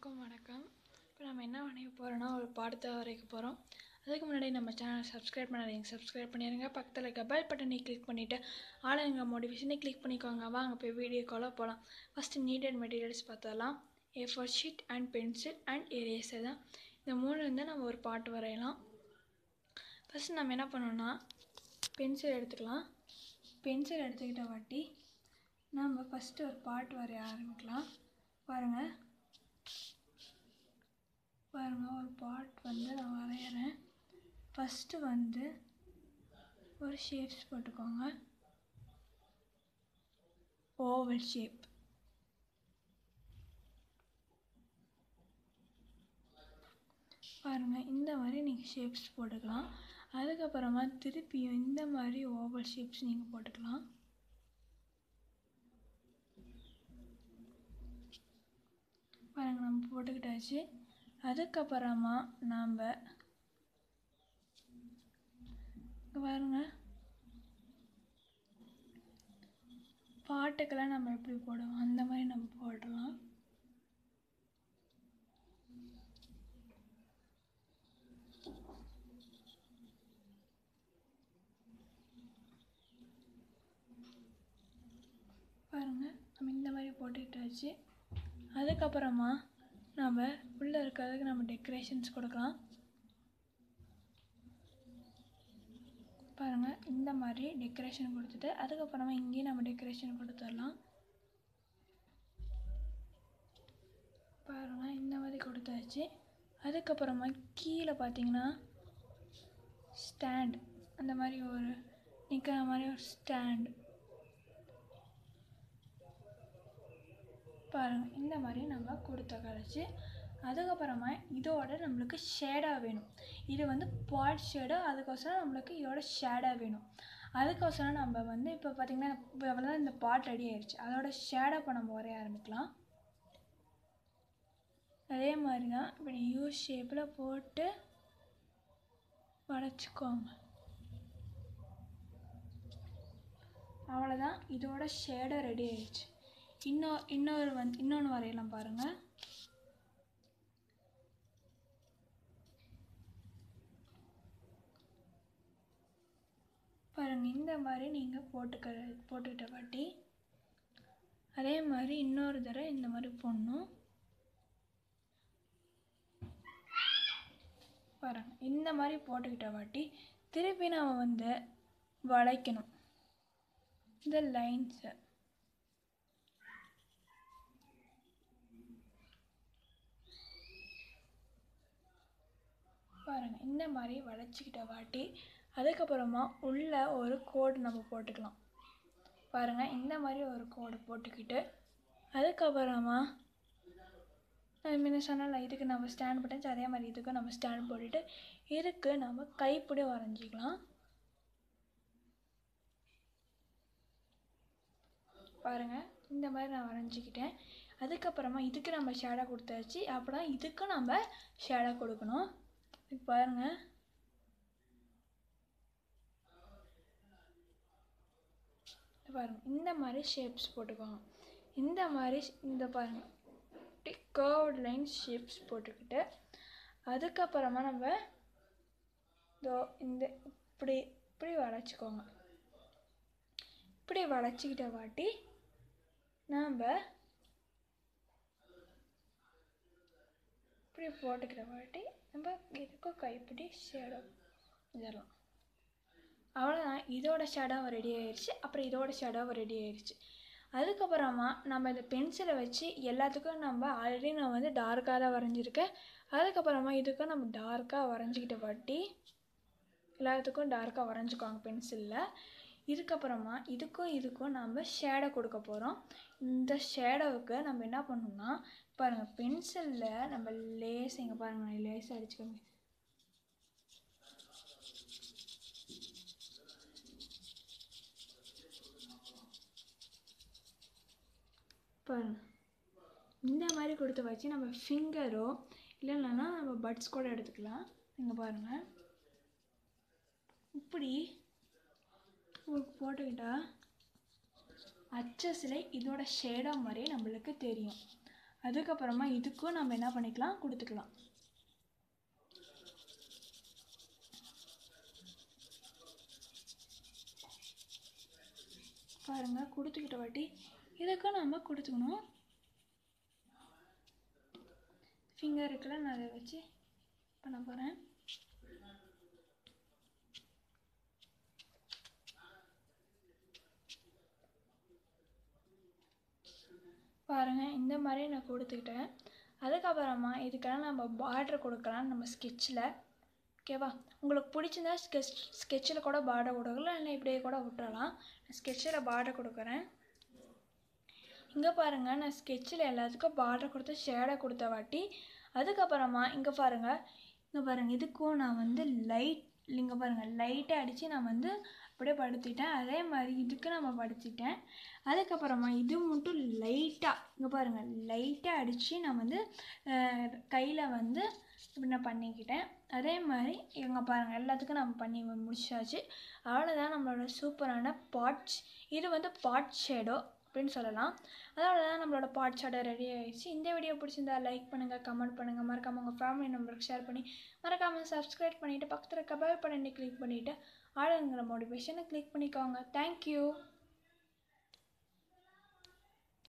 எல்லாருக்கும் வணக்கம் இப்போ நம்ம என்ன வரைய போகிறோன்னா ஒரு பாடத்தை வரைக்க போகிறோம் அதுக்கு முன்னாடி நம்ம சேனலை சப்ஸ்கிரைப் பண்ணாதீங்க சப்ஸ்கிரைப் பண்ணிடுங்க பக்கத்தில் இருக்க பெல் பட்டனை கிளிக் பண்ணிவிட்டு ஆளுங்க மோட்டிவேஷனை கிளிக் பண்ணிக்கோங்க வாங்க போய் வீடியோ காலாக போகலாம் ஃபஸ்ட்டு நீடட் மெட்டீரியல்ஸ் பார்த்தரலாம் A four sheet and pencil and eraser தான் இந்த மூணு இருந்தால் நம்ம ஒரு பாட்டு வரையலாம் ஃபஸ்ட்டு நம்ம என்ன பண்ணோம்னா பென்சில் எடுத்துக்கலாம் பென்சில் எடுத்துக்கிட்ட வாட்டி நம்ம ஃபஸ்ட்டு ஒரு பாட்டு வரைய ஆரம்பிக்கலாம் பாருங்கள் பாருங்கள் ஒரு பாட் வந்து நான் வரைகிறேன் ஃபஸ்ட்டு வந்து ஒரு ஷேப்ஸ் போட்டுக்கோங்க ஓவல் ஷேப் பாருங்கள் இந்த மாதிரி நீங்கள் ஷேப்ஸ் போட்டுக்கலாம் அதுக்கப்புறமா திருப்பியும் இந்த மாதிரி ஓவல் ஷேப்ஸ் நீங்கள் போட்டுக்கலாம் பாருங்க நம்ம போட்டுக்கிட்டாச்சு அதுக்கப்புறமா நாம் பாருங்க பாட்டுக்கெல்லாம் நம்ம எப்படி போடுவோம் அந்த மாதிரி நம்ம போடலாம் பாருங்கள் நம்ம இந்த மாதிரி போட்டுக்கிட்டாச்சு அதுக்கப்புறமா நம்ம உள்ளே இருக்கிறதுக்கு நம்ம டெக்கரேஷன்ஸ் கொடுக்கலாம் பாருங்கள் இந்த மாதிரி டெக்கரேஷன் கொடுத்துட்டு அதுக்கப்புறமா இங்கேயும் நம்ம டெக்கரேஷன் கொடுத்துடலாம் பாருங்கள் இந்த மாதிரி கொடுத்தாச்சு அதுக்கப்புறமா கீழே பார்த்தீங்கன்னா ஸ்டாண்ட் அந்த மாதிரி ஒரு நிற்கிற மாதிரி ஒரு ஸ்டாண்ட் பாருங்கள் இந்த மாதிரி நம்ம கொடுத்த கரைச்சி அதுக்கப்புறமா இதோட நம்மளுக்கு ஷேடாக வேணும் இது வந்து பாட் ஷேடு அதுக்கோசரம் நம்மளுக்கு இதோட ஷேடாக வேணும் அதுக்கோசரம் நம்ம வந்து இப்போ பார்த்திங்கன்னா இப்போ அவ்வளோதான் இந்த பாட் ரெடி ஆயிடுச்சு அதோட ஷேடாக இப்போ நம்ம வரைய ஆரம்பிக்கலாம் அதே மாதிரி தான் இப்படி யூ ஷேப்பில் போட்டு வளைச்சிக்கோங்க அவ்வளோதான் இதோட ஷேடாக ரெடி ஆயிடுச்சு இன்னொ இன்னொரு வந்து இன்னொன்று வரையலாம் பாருங்கள் பாருங்கள் இந்த மாதிரி நீங்கள் போட்டுக்க போட்டுக்கிட்ட வாட்டி அதே மாதிரி இன்னொரு தடவை இந்த மாதிரி போடணும் பாருங்கள் இந்த மாதிரி போட்டுக்கிட்ட வாட்டி திருப்பி நாம் வந்து வளைக்கணும் இந்த லைன்ஸை பாருங்கள் இந்த மாதிரி வளைச்சிக்கிட்ட வாட்டி அதுக்கப்புறமா உள்ள ஒரு கோடு நம்ம போட்டுக்கலாம் பாருங்கள் இந்த மாதிரி ஒரு கோடு போட்டுக்கிட்டு அதுக்கப்புறமா நான் முன்ன சொன்னல இதுக்கு நம்ம ஸ்டாண்ட் போட்டேன் அதே மாதிரி இதுக்கும் நம்ம ஸ்டாண்ட் போட்டுட்டு இதுக்கு நம்ம கைப்பிடி வரைஞ்சிக்கலாம் பாருங்கள் இந்த மாதிரி நான் வரைஞ்சிக்கிட்டேன் அதுக்கப்புறமா இதுக்கு நம்ம ஷேடாக கொடுத்தாச்சு அப்புறம் இதுக்கும் நம்ம ஷேடாக கொடுக்கணும் இப்போ பாருங்க பாருங்க இந்த மாதிரி ஷேப்ஸ் போட்டுக்கோங்க இந்த மாதிரி இந்த பாருங்க இப்படி கர்வ்ட் லைன் ஷேப்ஸ் போட்டுக்கிட்டு அதுக்கப்புறமா நம்ம இதோ இந்த இப்படி இப்படி வளைச்சிக்கோங்க இப்படி வளைச்சிக்கிட்ட வாட்டி நாம் இப்படி போட்டுக்கிற வாட்டி நம்ம இதுக்கும் கைப்பிடி ஷேடோ இதெல்லாம் அவ்வளோதான் இதோட ஷேடாவும் ரெடி ஆயிடுச்சு அப்புறம் இதோட ஷேடாவும் ரெடி ஆயிடுச்சு அதுக்கப்புறமா நம்ம இந்த பென்சிலை வச்சு எல்லாத்துக்கும் நம்ம ஆல்ரெடி நான் வந்து டார்க்காக தான் வரைஞ்சிருக்கேன் அதுக்கப்புறமா இதுக்கும் நம்ம டார்க்காக வரைஞ்சிக்கிட்ட வாட்டி எல்லாத்துக்கும் டார்க்காக வரைஞ்சிக்கோங்க பென்சிலில் இதுக்கப்புறமா இதுக்கும் இதுக்கும் நம்ம ஷேடோ கொடுக்க போகிறோம் இந்த ஷேடோவுக்கு நம்ம என்ன பண்ணணும்னா பாருங்கள் பென்சிலில் நம்ம லேஸ் இங்கே பாருங்கள் லேஸ் அடிச்சுக்கோங்க பாருங்க இந்த மாதிரி கொடுத்த வச்சு நம்ம ஃபிங்கரோ இல்லைன்னா நம்ம பட்ஸ் கூட எடுத்துக்கலாம் இங்கே பாருங்கள் இப்படி போட்டுக்கிட்டால் அச்சஸில் இதோட ஷேடாக மாதிரியே நம்மளுக்கு தெரியும் அதுக்கப்புறமா இதுக்கும் நம்ம என்ன பண்ணிக்கலாம் கொடுத்துக்கலாம் பாருங்கள் கொடுத்துக்கிட்ட வாட்டி இதுக்கும் நம்ம கொடுத்துக்கணும் ஃபிங்கர் இருக்குல்ல நான் அதை வச்சு பண்ண போகிறேன் பாருங்கள் இந்த மாதிரி நான் கொடுத்துக்கிட்டேன் அதுக்கப்புறமா இதுக்கெல்லாம் நம்ம பார்டர் கொடுக்கலாம் நம்ம ஸ்கெட்சில் ஓகேவா உங்களுக்கு பிடிச்சிருந்தா ஸ்கெச் ஸ்கெட்சில் கூட பார்டர் கொடுக்கலாம் இல்லை இப்படியே கூட விட்டுறலாம் நான் ஸ்கெட்சில் பார்டர் கொடுக்குறேன் இங்கே பாருங்கள் நான் ஸ்கெட்சில் எல்லாத்துக்கும் பார்டர் கொடுத்து ஷேடை கொடுத்த வாட்டி அதுக்கப்புறமா இங்கே பாருங்கள் இங்கே பாருங்கள் இதுக்கும் நான் வந்து லைட் இங்கே பாருங்கள் லைட்டை அடித்து நான் வந்து அப்படியே படுத்திட்டேன் அதே மாதிரி இதுக்கு நம்ம படுத்திட்டேன் அதுக்கப்புறமா இது மட்டும் லைட்டாக இங்கே பாருங்கள் லைட்டாக அடித்து நான் வந்து கையில் வந்து இப்படி நான் பண்ணிக்கிட்டேன் அதே மாதிரி இவங்க பாருங்கள் எல்லாத்துக்கும் நம்ம பண்ணி முடிச்சாச்சு அவ்வளோதான் நம்மளோட சூப்பரான பாட்ஸ் இது வந்து பாட் ஷேடோ அப்படின்னு சொல்லலாம் அதோட தான் நம்மளோட பாட் ஷேடோ ரெடி ஆயிடுச்சு இந்த வீடியோ பிடிச்சிருந்தா லைக் பண்ணுங்கள் கமெண்ட் பண்ணுங்கள் மறக்காமல் உங்கள் ஃபேமிலி நம்பருக்கு ஷேர் பண்ணி மறக்காமல் சப்ஸ்கிரைப் பண்ணிவிட்டு பக்கத்தில் இருக்க பெல் பட்டனை கிளிக் பண்ணிவிட்டு ஆளுங்கிற மோட்டிவேஷனை கிளிக் பண்ணிக்கோங்க தேங்க்யூ